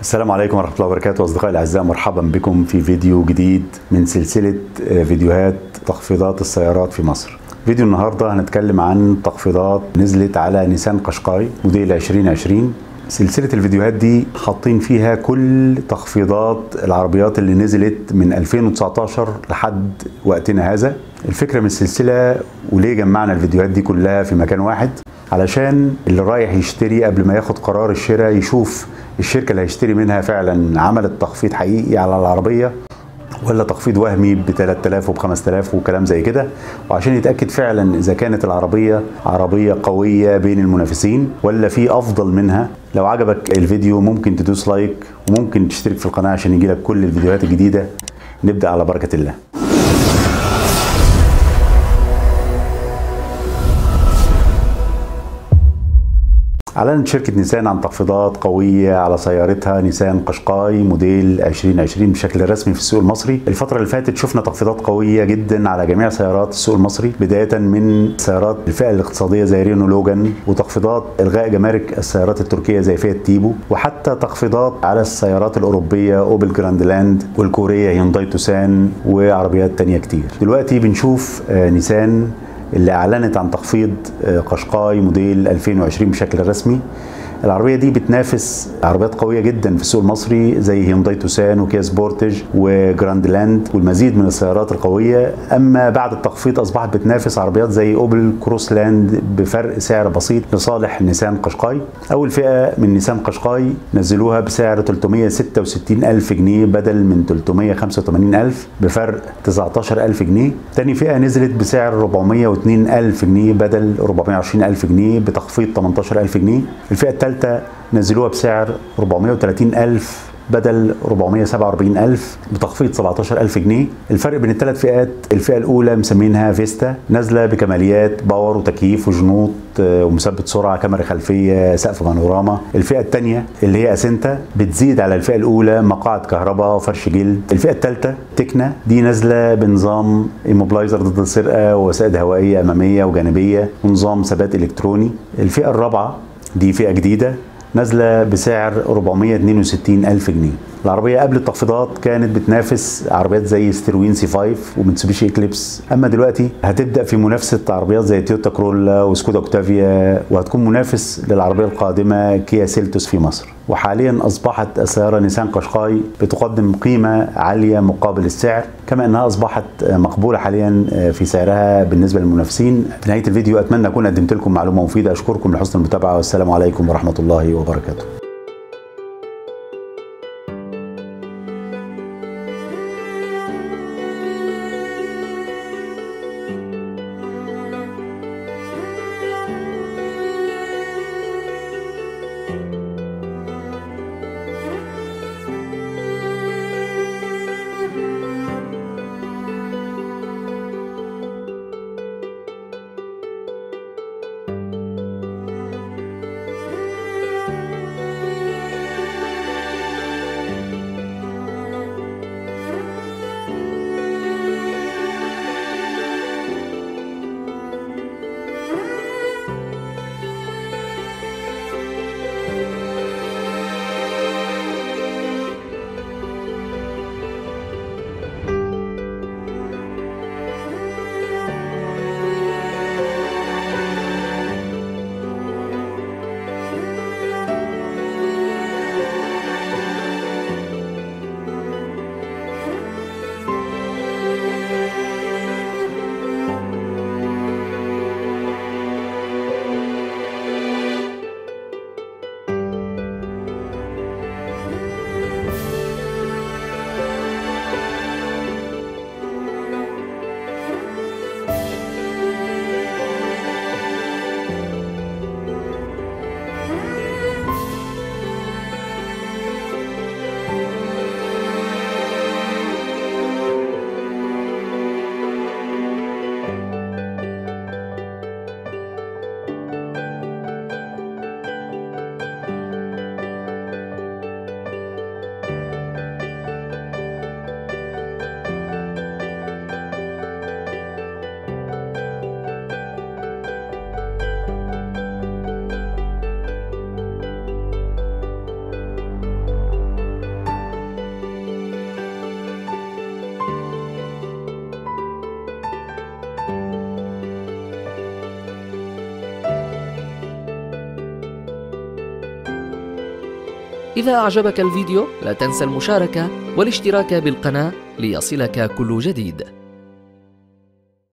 السلام عليكم ورحمة الله وبركاته أصدقائي الأعزاء مرحبا بكم في فيديو جديد من سلسلة فيديوهات تخفيضات السيارات في مصر فيديو النهاردة هنتكلم عن تخفيضات نزلت على نيسان قشقاي موديل 2020 سلسلة الفيديوهات دي حاطين فيها كل تخفيضات العربيات اللي نزلت من 2019 لحد وقتنا هذا الفكرة من السلسلة وليه جمعنا الفيديوهات دي كلها في مكان واحد علشان اللي رايح يشتري قبل ما ياخد قرار الشراء يشوف الشركة اللي هيشتري منها فعلا عملت تخفيض حقيقي على العربية ولا تخفيض وهمي ب 3000 وب 5000 وكلام زي كده وعشان يتاكد فعلا اذا كانت العربيه عربيه قويه بين المنافسين ولا في افضل منها لو عجبك الفيديو ممكن تدوس لايك وممكن تشترك في القناه عشان يجيلك كل الفيديوهات الجديده نبدا على بركه الله أعلنت شركة نيسان عن تخفيضات قوية على سيارتها نيسان قشقاي موديل 2020 بشكل رسمي في السوق المصري الفترة اللي فاتت شفنا تخفيضات قوية جدا على جميع سيارات السوق المصري بداية من سيارات الفئة الاقتصادية زي رينو لوجان وتخفيضات إلغاء جمارك السيارات التركية زي فيات تيبو وحتى تخفيضات على السيارات الأوروبية أوبل جراند لاند والكورية هيونداي توسان وعربيات تانية كتير دلوقتي بنشوف نيسان اللي اعلنت عن تخفيض قشقاي موديل 2020 بشكل رسمي العربيه دي بتنافس عربيات قويه جدا في السوق المصري زي هيونداي توسان وكيا سبورتج وجراند لاند والمزيد من السيارات القويه اما بعد التخفيض اصبحت بتنافس عربيات زي اوبل كروس لاند بفرق سعر بسيط لصالح نيسان قشقاي اول فئه من نيسان قشقاي نزلوها بسعر 366 الف جنيه بدل من 385 الف بفرق 19 الف جنيه تاني فئه نزلت بسعر 402 الف جنيه بدل 420 الف جنيه بتخفيض 18 الف جنيه الفئه الثالثه الثالثة نزلوها بسعر 430 ألف بدل 447 ألف بتخفيض 17 ألف جنيه الفرق بين الثلاث فئات الفئة الأولى مسمينها فيستا نازلة بكماليات باور وتكييف وجنوط ومثبت سرعة كاميرا خلفية سقف بانوراما الفئة الثانية اللي هي أسنتا بتزيد على الفئة الأولى مقاعد كهرباء وفرش جلد الفئة الثالثة تكنا دي نازلة بنظام ايموبلايزر ضد السرقة ووسائد هوائية أمامية وجانبية ونظام ثبات إلكتروني الفئة الرابعة دي فئة جديدة نازلة بسعر 462 ألف جنيه العربية قبل التخفيضات كانت بتنافس عربيات زي ستيروين سي 5 ومتسوبيشي اكليبس اما دلوقتي هتبدا في منافسه عربيات زي تويوتا كرولا وسكودا اوكتافيا وهتكون منافس للعربيه القادمه كيا سيلتوس في مصر وحاليا اصبحت السياره نيسان قشقاي بتقدم قيمه عاليه مقابل السعر كما انها اصبحت مقبوله حاليا في سعرها بالنسبه للمنافسين في نهايه الفيديو اتمنى اكون قدمت لكم معلومه مفيده اشكركم لحسن المتابعه والسلام عليكم ورحمه الله وبركاته إذا أعجبك الفيديو لا تنسى المشاركة والاشتراك بالقناة ليصلك كل جديد